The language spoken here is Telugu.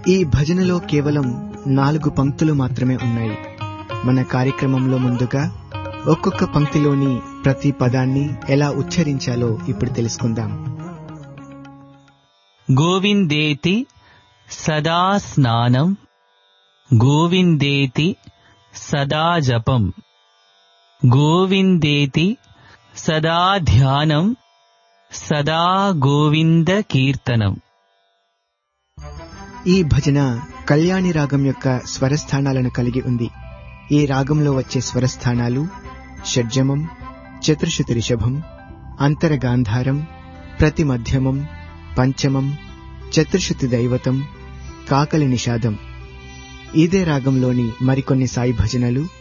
ఈ భజనలో కేవలం నాలుగు పంక్తులు మాత్రమే ఉన్నాయి మన కార్యక్రమంలో ముందుగా ఒక్కొక్క పంక్తిలోని ప్రతి పదాన్ని ఎలా ఉచ్చరించాలో ఇప్పుడు తెలుసుకుందాం గోవిందేతి సదా స్నానం గోవిందేతి సదా జపం గోవిందేతి సదా ధ్యానం సదా గోవింద కీర్తనం ఈ భజన కళ్యాణి రాగం యొక్క స్వరస్థానాలను కలిగి ఉంది ఈ రాగంలో వచ్చే స్వరస్థానాలు షడ్జమం చతుర్శుతి రిషభం అంతరగాంధారం ప్రతి మధ్యమం పంచమం చతుర్శుతి దైవతం కాకలి నిషాదం ఇదే రాగంలోని మరికొన్ని సాయి భజనలు